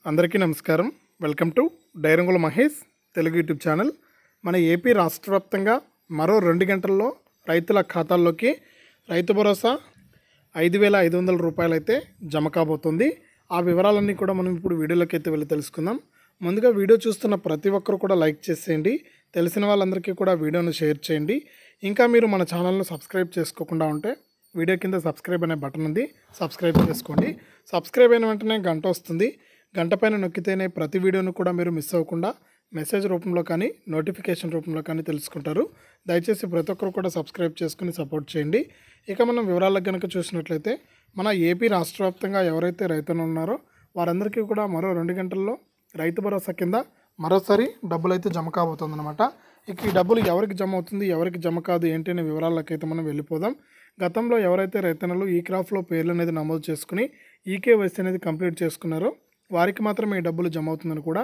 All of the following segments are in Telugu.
అందరికీ నమస్కారం వెల్కమ్ టు డైరంగుల మహేష్ తెలుగు యూట్యూబ్ ఛానల్ మన ఏపీ రాష్ట్ర వ్యాప్తంగా మరో రెండు గంటల్లో రైతుల ఖాతాల్లోకి రైతు భరోసా ఐదు వేల ఐదు వందల రూపాయలు అయితే జమ కాబోతుంది ఆ వివరాలన్నీ కూడా మనం ఇప్పుడు వీడియోలోకి అయితే వెళ్ళి తెలుసుకుందాం ముందుగా వీడియో చూస్తున్న ప్రతి ఒక్కరు కూడా లైక్ చేసేయండి తెలిసిన వాళ్ళందరికీ కూడా వీడియోను షేర్ చేయండి ఇంకా మీరు మన ఛానల్ను సబ్స్క్రైబ్ చేసుకోకుండా ఉంటే వీడియో కింద సబ్స్క్రైబ్ అనే బటన్ ఉంది సబ్స్క్రైబ్ చేసుకోండి సబ్స్క్రైబ్ అయిన వెంటనే గంట వస్తుంది గంట పైన నొక్కితేనే ప్రతి వీడియోను కూడా మీరు మిస్ అవ్వకుండా మెసేజ్ రూపంలో కానీ నోటిఫికేషన్ రూపంలో కానీ తెలుసుకుంటారు దయచేసి ప్రతి ఒక్కరు కూడా సబ్స్క్రైబ్ చేసుకుని సపోర్ట్ చేయండి ఇక మనం వివరాలకు కనుక చూసినట్లయితే మన ఏపీ రాష్ట్ర వ్యాప్తంగా ఎవరైతే రైతులు ఉన్నారో వారందరికీ కూడా మరో రెండు గంటల్లో రైతు భరోసా కింద మరోసారి డబ్బులు అయితే జమ కాబోతుందన్నమాట ఇక ఈ డబ్బులు ఎవరికి జమ అవుతుంది ఎవరికి జమ కాదు ఏంటి అనే వివరాలకైతే అయితే మనం వెళ్ళిపోదాం గతంలో ఎవరైతే రైతన్నలు ఈ క్రాఫ్లో పేర్లు అనేది నమోదు చేసుకుని ఈకేవైసీ అనేది కంప్లీట్ చేసుకున్నారో వారికి మాత్రమే ఈ డబ్బులు జమ అవుతుందని కూడా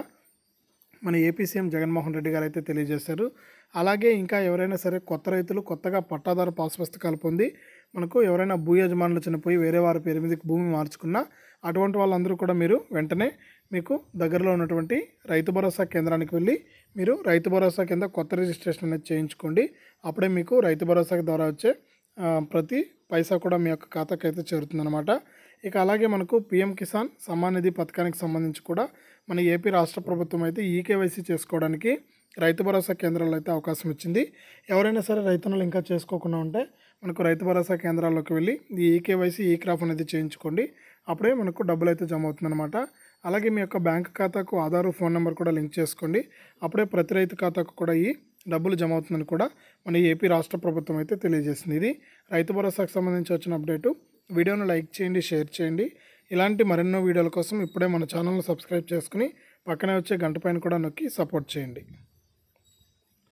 మన ఏపీ సీఎం జగన్మోహన్ రెడ్డి గారు అయితే తెలియజేశారు అలాగే ఇంకా ఎవరైనా సరే కొత్త రైతులు కొత్తగా పట్టాదారు పాస్ పుస్తకాలు పొంది మనకు ఎవరైనా భూ యజమానులు చనిపోయి వేరే వారి పేరు మీదకి భూమి మార్చుకున్నా అటువంటి వాళ్ళందరూ కూడా మీరు వెంటనే మీకు దగ్గరలో ఉన్నటువంటి రైతు భరోసా కేంద్రానికి వెళ్ళి మీరు రైతు భరోసా కింద కొత్త రిజిస్ట్రేషన్ అనేది చేయించుకోండి అప్పుడే మీకు రైతు భరోసా ద్వారా వచ్చే ఆ, ప్రతి పైసా కూడా మీ యొక్క ఖాతాకి అయితే చేరుతుందన్నమాట ఇక అలాగే మనకు పిఎం కిసాన్ సమ్మాన్ నిధి పథకానికి సంబంధించి కూడా మన ఏపీ రాష్ట్ర ప్రభుత్వం అయితే ఈకేవైసీ చేసుకోవడానికి రైతు భరోసా కేంద్రాల్లో అయితే అవకాశం ఇచ్చింది ఎవరైనా సరే రైతన్నలు ఇంకా చేసుకోకుండా ఉంటే మనకు రైతు భరోసా కేంద్రాల్లోకి వెళ్ళి ఈ ఈకేవైసీ ఈ క్రాఫ్ అనేది చేయించుకోండి అప్పుడే మనకు డబ్బులు అయితే జమ అవుతుందన్నమాట అలాగే మీ యొక్క బ్యాంక్ ఖాతాకు ఆధార్ ఫోన్ నెంబర్ కూడా లింక్ చేసుకోండి అప్పుడే ప్రతి రైతు ఖాతాకు కూడా ఈ డబ్బులు జమ అవుతుందని కూడా మన ఏపీ రాష్ట్ర ప్రభుత్వం అయితే తెలియజేసింది ఇది రైతు భరోసాకు సంబంధించి వచ్చిన అప్డేటు వీడియోను లైక్ చేయండి షేర్ చేయండి ఇలాంటి మరెన్నో వీడియోల కోసం ఇప్పుడే మన ఛానల్ను సబ్స్క్రైబ్ చేసుకుని పక్కనే వచ్చే గంట పైన కూడా నొక్కి సపోర్ట్ చేయండి